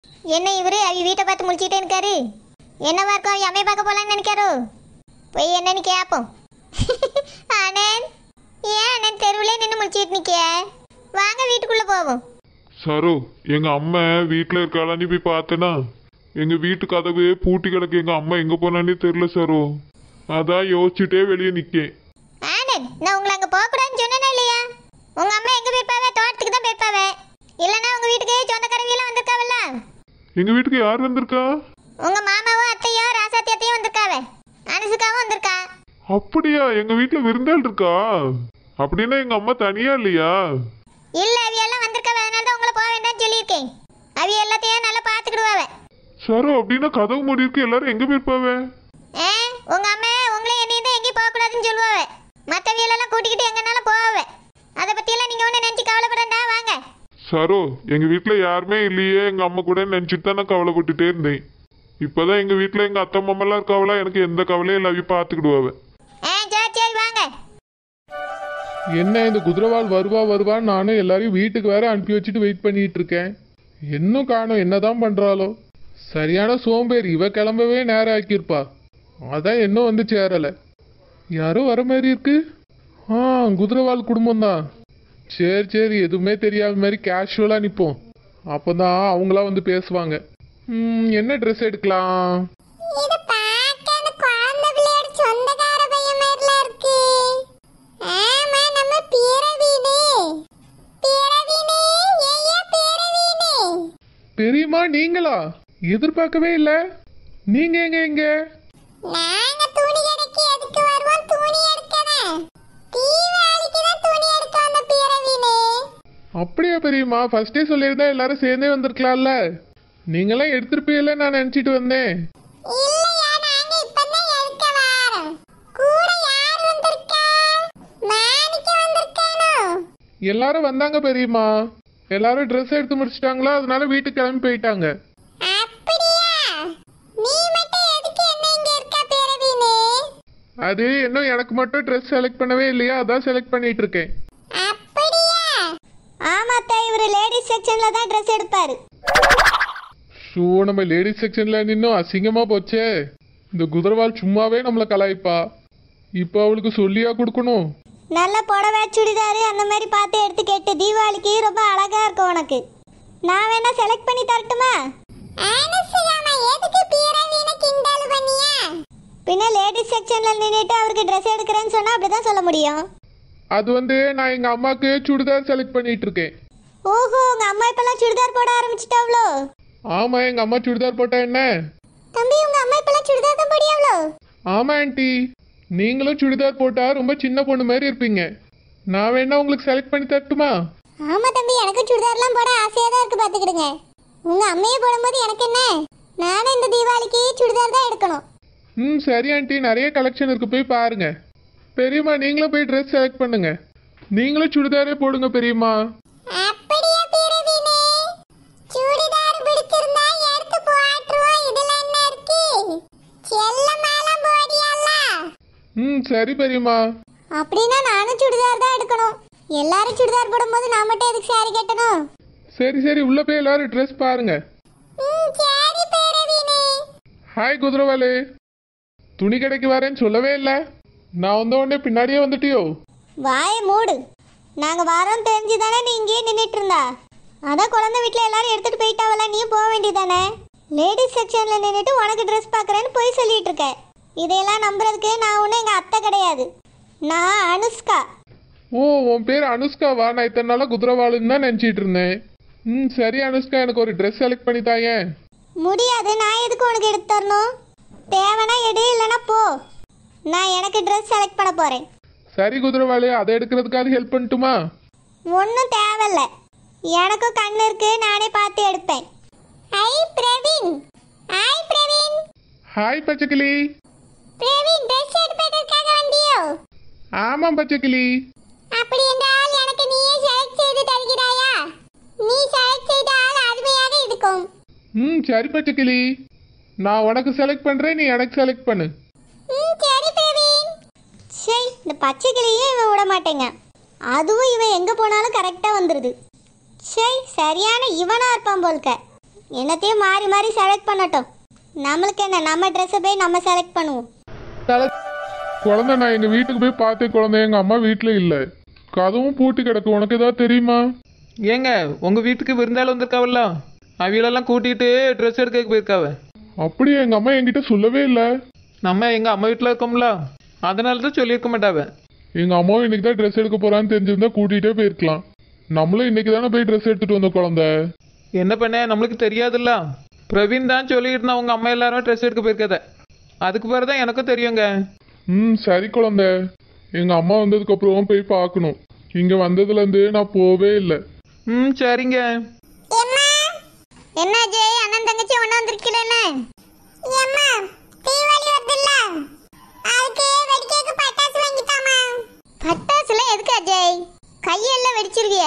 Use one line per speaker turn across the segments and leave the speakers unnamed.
என்ன இவரு அவ வீட்டை பார்த்து முழிச்சிட்டே இருக்காரு என்னவா இருக்கும் அவ அம்மையை பார்க்க போலான்னு நினைக்காரோ போய் என்னன்னு கேட்போம் ஆனந்த் ஏன் ஆனந்த் தெருவிலே நின்று முழிச்சிட்டு நிக்க வாங்க வீட்டுக்குள்ள போவோம்
சரோ எங்க அம்மா வீட்டில் இருக்காளான்னு போய் பார்த்தேனா எங்க வீட்டு கதவு பூட்டி கிடக்கு எங்க அம்மா எங்க போனானே தெரியல சரோ அதான் யோசிச்சுட்டே வெளியே நிக்கேன்
ஆனந்த் நான் உங்களை அங்க போக கூடாதுன்னு சொன்னேனா இல்லையா உங்க அம்மா எங்க போயிருப்பாவே தோட்டத்துக்கு தான் போயிருப்பாவே இல்லைன்னா உங்க வீட்டுக்கு சொந்தக்காரங்க எல்லாம் வந்திருக்காவல்ல
எங்க வீட்டுக்கு யார் வந்திருக்கா
உங்க மாமாவும் அத்தையும் ராசாத்தி அத்தையும் வந்திருக்காவே அனுசுக்காவும் வந்திருக்கா
அப்படியா எங்க வீட்டுல விருந்தாள் இருக்கா அப்படின்னா எங்க அம்மா தனியா இல்லையா
இல்ல அவியெல்லாம் வந்திருக்காவே அதனால தான் உங்களை போக வேண்டாம்னு சொல்லியிருக்கேன் அவிய எல்லாத்தையும் நல்லா பார்த்துக்கிடுவாவே
சரோ அப்படின்னா கதவு மூடி இருக்கு எல்லாரும் எங்க போயிருப்பாவே
ஏ உங்க அம்மா உங்களை என்னையும் தான் எங்கேயும் போகக்கூடாதுன்னு சொல்லுவாவே மற்றவியலெல்லாம் கூட்டிக்கிட்டு எங்கனாலும் போவாவே அதை பற்றியெல்லாம் நீங்கள் ஒன்றும் நினச்சி கவலைப்படண்டா வாங்க
சரோ எங்க வீட்டுல யாருமே இல்லையே எங்க அம்மா கூட நினைச்சிட்டு தான் நான் கவலைப்பட்டுட்டே இருந்தேன் இப்பதான் எங்க வீட்டுல எங்க அத்தை மாமெல்லாம் இருக்காவளா எனக்கு எந்த கவலையும் எல்லாவையும் பார்த்துக்கிடுவாவ
ஆ சரி சரி வாங்க
என்ன இந்த குதிரவாள் வருவா வருவான்னு நானும் எல்லாரையும் வீட்டுக்கு வேற அனுப்பி வச்சுட்டு வெயிட் பண்ணிட்டு இருக்கேன் இன்னும் காணும் என்னதான் பண்றாளோ சரியான சோம்பேறி இவ கிளம்பவே நேரம் ஆக்கியிருப்பா அதான் இன்னும் வந்து சேரல யாரோ வர மாதிரி இருக்கு ஆ குதிரவாள் குடும்பம் தான் சரி சரி எதுவுமே தெரியாத மாதிரி கேஷுவலா நிப்போம் அப்பதான் அவங்களா வந்து பேசுவாங்க ம், என்ன ட்ரெஸ் எடுக்கலாம்
இது பார்க்க அந்த குழந்தை பிள்ளையோட சொந்தக்கார பையன் மாதிரில இருக்கு ஆமா நம்ம பிறவீனே பிறவீனே ஏயா பிறவீனே
பெரியம்மா நீங்களா எதிர்பார்க்கவே இல்லை நீங்க எங்க எங்க
நாங்க துணி கடைக்கு எதுக்கு வருவோம் துணி எடுக்கதான் தீபாவளிக்கு தான் துணி எடுக்க வந்த பிறவீனே
அப்படியா பெரியம்மா ஃபர்ஸ்டே சொல்லியிருந்தா எல்லாரும் சேர்ந்தே வந்திருக்கலாம்ல நீங்களாம் எடுத்திருப்பீங்கல்ல நான் நினச்சிட்டு வந்தேன்
இல்லையா நாங்க இப்பதான் எடுக்க வாரோம் கூட யார் வந்திருக்கா மாணிக்க வந்திருக்கானோ
எல்லாரும் வந்தாங்க பெரியம்மா எல்லாரும் ட்ரெஸ் எடுத்து முடிச்சிட்டாங்களா அதனால வீட்டுக்கு கிளம்பி போயிட்டாங்க
அப்படியா நீ மட்டும் எதுக்கு என்ன இங்க இருக்க பிறவினே
அது இன்னும் எனக்கு மட்டும் ட்ரெஸ் செலக்ட் பண்ணவே இல்லையா அதான் செலக்ட் பண்ணிட்டு இருக்கேன்
அப்படியா ஆமா அத்தா இவரு லேடிஸ் செக்ஷன்ல தான் ட்ரெஸ் எடுப்பாரு
ஷூ நம்ம லேடிஸ் செக்ஷன்ல நின்னும் அசிங்கமா போச்சே இந்த குதிரவால் சும்மாவே நம்மளை கலாய்ப்பா இப்போ அவளுக்கு சொல்லியா கொடுக்கணும்
நல்ல புடவை சுடிதாரு அந்த மாதிரி பார்த்து எடுத்து கேட்டு தீபாவளிக்கு ரொம்ப அழகா இருக்கும் உனக்கு நான் வேணா செலக்ட் பண்ணி தரட்டுமா பின்ன லேடிஸ் செக்ஷன்ல நின்னுட்டு அவருக்கு ட்ரெஸ் எடுக்கிறேன்னு சொன்னா அப்படிதான் சொல்ல முடியும்
அது வந்து நான் எங்க அம்மாக்கு சுடிதார் செலக்ட் பண்ணிட்டு இருக்கேன்
ஓஹோ உங்க அம்மா இப்பெல்லாம் சுடிதார் போட ஆரம்பிச்சிட்டாவ்ளோ
ஆமா எங்க அம்மா சுடிதார் போட்டா என்ன
தம்பி உங்க அம்மா இப்பெல்லாம் சுடிதார் தான் போடியாவ்ளோ
ஆமா ஆண்டி நீங்களும் சுடிதார் போட்டா ரொம்ப சின்ன பொண்ணு மாதிரி இருப்பீங்க நான் வேணா உங்களுக்கு செலக்ட் பண்ணி தரட்டுமா
ஆமா தம்பி எனக்கு சுடிதார்லாம் போட ஆசையா தான் இருக்கு பாத்துக்கிடுங்க உங்க அம்மையே போடும்போது எனக்கு என்ன நானும் இந்த தீபாவளிக்கு சுடிதார் தான் எடுக்கணும்
ம் சரி ஆண்டி நிறைய கலெக்ஷன் இருக்கு போய் பாருங்க பெரியம்மா நீங்களும் போய் ட்ரெஸ் செலக்ட் பண்ணுங்க நீங்களும் சுடிதாரே போடுங்க பெரியம்மா
அப்படியே பிறவினே சுடிதார் பிடிச்சிருந்தா எடுத்து போட்டுருவோம் இதுல என்ன இருக்கு செல்லமாலாம் போடியல்ல
ம் சரி பெரியம்மா
அப்படின்னா நானும் சுடிதார் தான் எடுக்கணும் எல்லாரும் சுடிதார் போடும்போது நான் மட்டும் எதுக்கு சாரி கட்டணும்
சரி சரி உள்ள போய் எல்லாரும் ட்ரெஸ் பாருங்க
ம் சரி பிறவினே
ஹாய் குதிரவாலே துணி கடைக்கு வரேன்னு சொல்லவே இல்லை நான் வந்த உடனே பின்னாடியே வந்துட்டியோ
வாய மூடு நாங்க வரோம் தெரிஞ்சு தானே நீ இங்கேயே நின்றுட்டு இருந்தா அதான் குழந்தை வீட்டில் எல்லாரும் எடுத்துட்டு போயிட்டாவல நீயும் போக வேண்டியதானே லேடிஸ் செக்ஷன்ல நின்றுட்டு உனக்கு ட்ரெஸ் பார்க்குறேன்னு போய் சொல்லிட்டு இருக்க இதையெல்லாம் நம்புறதுக்கு நான் ஒன்றும் எங்கள் அத்தை கிடையாது நான் அனுஷ்கா
ஓ உன் பேர் அனுஷ்காவா நான் இத்தனை நாளாக குதிரவாளுன்னு தான் நினச்சிட்டு இருந்தேன் ம் சரி அனுஷ்கா எனக்கு ஒரு ட்ரெஸ் செலக்ட் பண்ணி தாயேன்
முடியாது நான் எதுக்கு உனக்கு எடுத்து தரணும் தேவைன்னா எடு இல்லைன்னா போ நான் எனக்கு ட்ரெஸ் செலக்ட் பண்ண போகிறேன்
சரி குதிரவாளி அதை எடுக்கிறதுக்காக ஹெல்ப் பண்ணட்டுமா
ஒன்றும் தேவையில்ல எனக்கும் கண்ணு இருக்கு நானே பார்த்து எடுப்பேன் ஐ பிரவீன் ஹாய் பிரவீன்
ஹாய் பச்சைக்கிளி
பிரவீன் ட்ரெஸ் எடுப்பதற்காக வந்தியோ
ஆமாம் பச்சைக்கிளி
அப்படி என்றால் எனக்கு நீயே செலக்ட் செய்து தருகிறாயா நீ செலக்ட் செய்த ஆள் அருமையாக இருக்கும்
ம் சரி பச்சைக்கிளி நான் உனக்கு செலக்ட் பண்ணுறேன் நீ எனக்கு செலக்ட் பண்ணு
ம் சரி பிரவீன் சரி இந்த பச்சை கிளியும் இவன் விட மாட்டேங்க அதுவும் இவன் எங்கே போனாலும் கரெக்டாக வந்துடுது சரி சரியான இவனாக இருப்பான் போல்க என்னத்தையும் மாறி மாறி செலக்ட் பண்ணட்டும் நம்மளுக்கு என்ன நம்ம ட்ரெஸ்ஸை போய் நம்ம செலக்ட் பண்ணுவோம்
தலை குழந்தை நான் எங்க வீட்டுக்கு போய் பார்த்தேன் குழந்தை எங்க அம்மா வீட்டில் இல்லை கதவும் பூட்டி கிடக்கு உனக்கு ஏதாவது தெரியுமா
ஏங்க உங்கள் வீட்டுக்கு விருந்தாள் வந்திருக்காவல்ல அவிகளெல்லாம் கூட்டிகிட்டு ட்ரெஸ் எடுக்க போயிருக்காவ
அப்படியே எங்க அம்மா என்கிட்ட சொல்லவே இல்லை
நம்ம எங்கள் அம்மா வீட்டில் இருக்கோம்ல அதனால தான் சொல்லியிருக்க மாட்டாவ
எங்க அம்மாவும் இன்னைக்கு தான் ட்ரெஸ் எடுக்க போறான்னு தெரிஞ்சிருந்தா கூட்டிகிட்டே போயிருக்கலாம் நம்மளும் இன்னைக்கு தானே போய் ட்ரெஸ் எடுத்துட்டு வந்த குழந்தை
என்ன பண்ண நம்மளுக்கு தெரியாதுல்ல பிரவீன் தான் சொல்லிட்டு இருந்தா உங்கள் அம்மா எல்லாரும் ட்ரெஸ் எடுக்க போயிருக்கத அதுக்கு பிறகு தான் எனக்கும் தெரியுங்க
ம் சரி குழந்தை எங்க அம்மா வந்ததுக்கு அப்புறம் போய் பார்க்கணும் இங்க வந்ததுல இருந்து நான் போவே இல்லை
ம் சரிங்க
என்ன ஜெய் அண்ணன் தங்கச்சி ஒண்ணா வந்திருக்கீங்களே ஏம்மா தீபாவளி வருதுல்ல அதுக்கு வெடிக்கேக்கு பட்டாசு வாங்கிட்டாமா பட்டாசுல எதுக்கு அஜய் கையெல்லாம் வெடிச்சிருவிய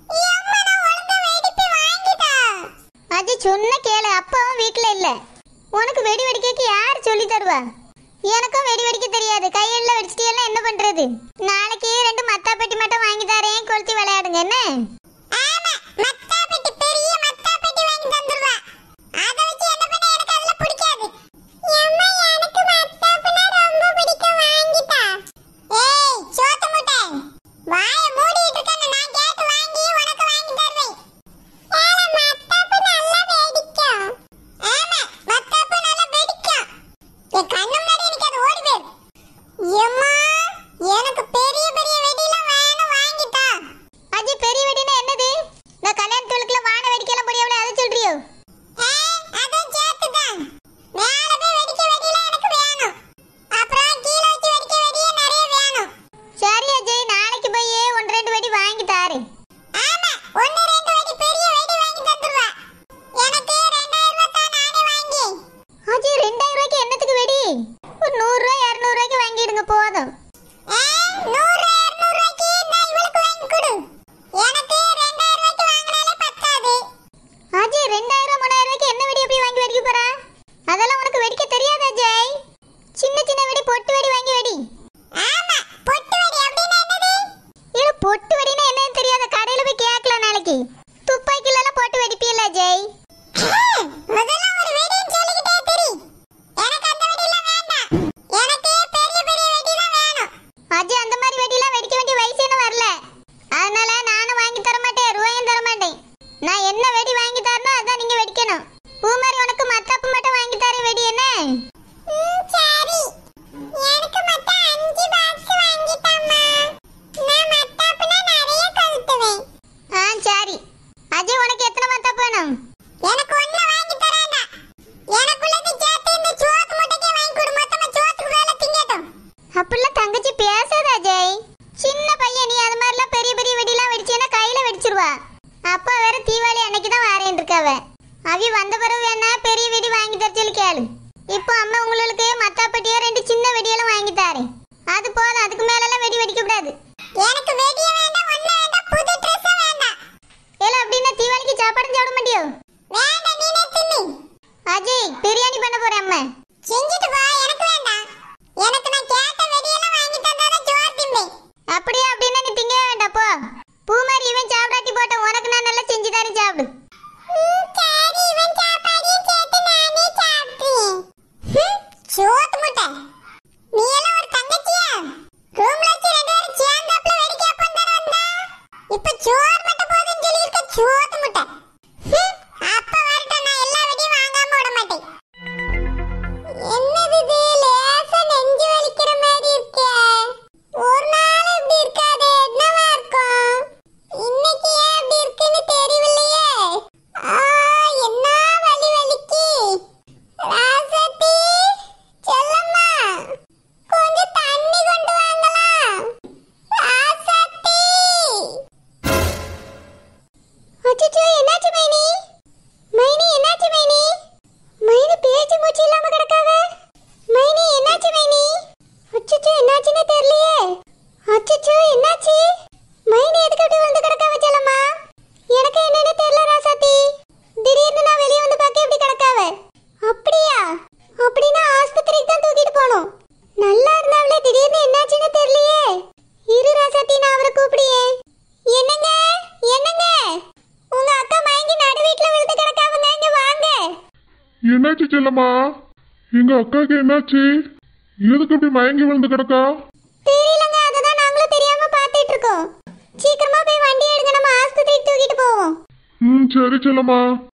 அஜய் சொன்ன கேளு அப்பாவும் வீட்ல இல்ல உனக்கு வெடி வெடிக்கக்கு யார் சொல்லி தருவா எனக்கும் வெடி வெடிக்க தெரியாது கையெல்லாம் வெடிச்சிட்டியெல்லாம் என்ன பண்றது நாளைக்கு ரெண்டு மத்தா பெட்டி மட்டும் வாங்கி தரேன் கொளுத்தி விளையாடுங்க என்ன ஆமா மத்தா பெட்டி பெரிய மத்தா பெட்டி வாங்கி தந்துருவா அத வச்சு என்ன பண்ண எனக்கு அதெல்லாம் பிடிக்காது அம்மா எனக்கு மத்தாப்புனா ரொம்ப பிடிக்கும் வாங்கிட்டா ஏய் சோத்து முட்டை வாய மூடிட்டு இருக்கேன்னு நான் கேட்டு வாங்கி உனக்கு வாங்கி தருவேன் ஏல மத்தாப்பு நல்லா வெடிக்கும் ஆமா மத்தாப்பு நல்லா வெடிக்கும் என் கண்ணு முன்னாடி எனக்கு அது ஓடி போயிரு எம்மா எனக்கு பெரிய பெரிய வெடிலாம் வேணும் வாங்கிட்டா அஜி பெரிய வெடினா என்னது நான் கல்யாணத்துக்குள்ள வான வெடிக்கலாம் முடியல அதை சொல்றியோ அதான் சேர்த்துதான் மேல போய் வெடிக்க வெடிலாம் எனக்கு வேணும் அப்புறம் கீழே வச்சு வெடிக்க வெடியே நிறைய வேணும் சரி அஜய் நாளைக்கு போய் ஒன்று ரெண்டு வெடி வாங்கி தாரு ஆமா ஒன்று ரெண்டு வெடி பெரிய வெடி வாங்கி தந்துருவா எனக்கு ரெண்டாயிரம் ரூபாய் தான் நானே வாங்கி அஜய் ரெண்டாயிரம் ரூபாய்க்கு என்னத்துக்கு வெடி ஒரு நூறு ரூபாய் இரநூறு ரூபாய்க்கு வாங்கிடுங்க போதும் நூறு இரநூறு ரூபாய்க்கு நான் இவளுக்கு வாங்கி கொடு எனக்கு ரெண்டாயிரம் ரூபாய்க்கு வாங்கினாலே பத்தாது அஜய் ரெண்டாயிரம் மூணாயிரம் ரூபாய்க்கு என்ன வெடி எப்படி வாங்கி வெடிக்க போறா அதெல்லாம் உனக்கு வெடிக்க தெரியாது அஜய் சின்ன சின்ன வெடி பொட்டு வெடி வாங்கி வெடி ஆமா பொட்டு வெடி அப்படின்னா என்னது இல்ல பொட்டு வெடினா என்னன்னு தெரியாத கடையில போய் கேட்கலாம் நாளைக்கு துப்பாக்கில எல்லாம் போட்டு வெடிப்பியல்ல அஜய் அதெல்லாம் ஒரு வெடின்னு சொல்லிக்கிட்டே தெரி எனக்கு அந்த வெடிலாம் வேண்டாம் எனக்கு பெரிய பெரிய வெடி தான் வேணும் அஜய் அந்த மாதிரி வெடிலாம் வெடிக்க வேண்டிய வயசு இன்னும் வரல அதனால நானும் வாங்கி தர மாட்டேன் ரூபாயும் தர மாட்டேன் நான் என்ன வெடி வாங்கி தரணும் அதான் நீங்க வெடிக்கணும் பூமாரி உனக்கு மத்தாப்பு மட்டும் வாங்கி தரேன் வெடி என்ன சரி எனக்கு மட்டும் அஞ்சு பாக்ஸ் வாங்கி தாம்மா நான் மத்தாப்புனா நிறைய கழுத்துவேன் ஆ சரி அஜய் உனக்கு எத்தனை மத்தாப்பு வேணும் எனக்கு ஒண்ணு வாங்கி தரேன்டா எனக்குள்ளது சேர்த்து இந்த சோத்து முட்டைக்கே வாங்கி கொடு மொத்தமா சோத்துக்கு வேலை திங்கட்டும் அப்படிலாம் தங்கச்சி பேசாத அஜய் சின்ன பையன் நீ அது மாதிரிலாம் பெரிய பெரிய வெடிலாம் வெடிச்சேன்னா கையில வெடிச்சிருவா அப்பா வேற தீபாவளி அன்னைக்கு தான் வாரேன் இருக்காவ அவி வந்த பிறகு வேணா பெரிய வெடி வாங்கி தர சொல்லி கேளு இப்போ அம்மா உங்களுக்கு மத்தா பெட்டியா ரெண்டு சின்ன வெடியெல்லாம் வாங்கி தாரேன் அது போதும் அதுக்கு மேலலாம் வெடி வெடிக்க கூடாது எனக்கு வெடிய வேண்டாம் ஒண்ணு வேண்டாம் புது Dress வேண்டாம் ஏல அப்படின்னா தீபாவளிக்கு சாப்பாடு சாப்பிட மாட்டியோ வேண்டாம் நீனே தின்னு அஜய் பிரியாணி பண்ண போறேன் அம்மா செஞ்சுட்டு வா எனக்கு வேண்டாம் எனக்கு நான் கேட்ட வெடியெல்லாம் வாங்கி தந்தாதான் சோறு திம்பேன் அப்படியே அப்படின்னா நீ திங்க வேண்டாம் போ பூமாரி இவன் சாப்பிடாட்டி போட்ட உனக்கு நான் நல்லா செஞ்சு தரேன் சாப்பிடு சரி இவன் சாப்பாடையும் சேர்த்து நானே சாப்பிட்டேன் சோத்து முட்டை நீ எல்லாம் ஒரு தங்கச்சியா ரூம்ல வச்சு ரெண்டு பேரும் சேர்ந்தாப்புல வெடிக்க எப்ப தர வந்தா இப்ப சோறு மட்டும் போதுன்னு சொல்லி இருக்க சோத்து முட்டை ஹம், அப்ப வரட்டும்
என்னாச்சு செல்லம்மா எங்க அக்காக்கு என்னாச்சு எதுக்கு இப்படி மயங்கி விழுந்து கிடக்கா
தெரியலங்க அதை தான் நாங்களும் தெரியாம பார்த்துட்டு இருக்கோம் சீக்கிரமா போய் வண்டி எடுங்க நம்ம ஆஸ்பத்திரிக்கு தூக்கிட்டு போவோம்
ம் சரி செல்லம்மா